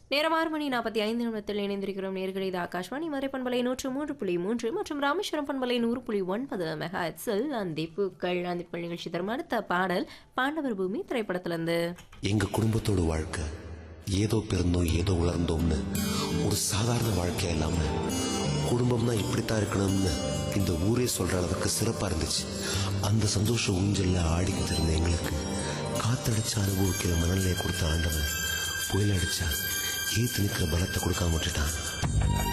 நேரம் ஆறு மணி நாற்பத்தி ஐந்து நிமிடத்தில் இணைந்திருக்கிறோம் நேர்களை இது ஆகாஷ்வாணி மறை பண்பலை நூற்று மூன்று புள்ளி மூன்று மற்றும் ராமேஸ்வரம் பண்பலை நூறு புள்ளி ஒன்பது மெகா எட்ஸில் அந்திப்புக்கள் அந்திப்புகள் நிகழ்ச்சி தரும் அடுத்த பாடல் பாண்டவர் பூமி திரைப்படத்திலிருந்து எங்க குடும்பத்தோட வாழ்க்கை ஏதோ பிறந்தோம் ஏதோ வளர்ந்தோம்னு ஒரு சாதாரண வாழ்க்கை இல்லாம குடும்பம்னா இப்படித்தான் இருக்கணும்னு இந்த ஊரே சொல்ற அளவுக்கு சிறப்பா இருந்துச்சு அந்த சந்தோஷ ஊஞ்சல்ல ஆடிக்கிட்டு இருந்த எங்களுக்கு காத்தடிச்சு அனுபவிக்கிற மனநிலையை கொடுத்த ஆண்டவன் புயல் அடிச்சா ஏத்து நிக்கிற பலத்தை கொடுக்காம விட்டுட்டான்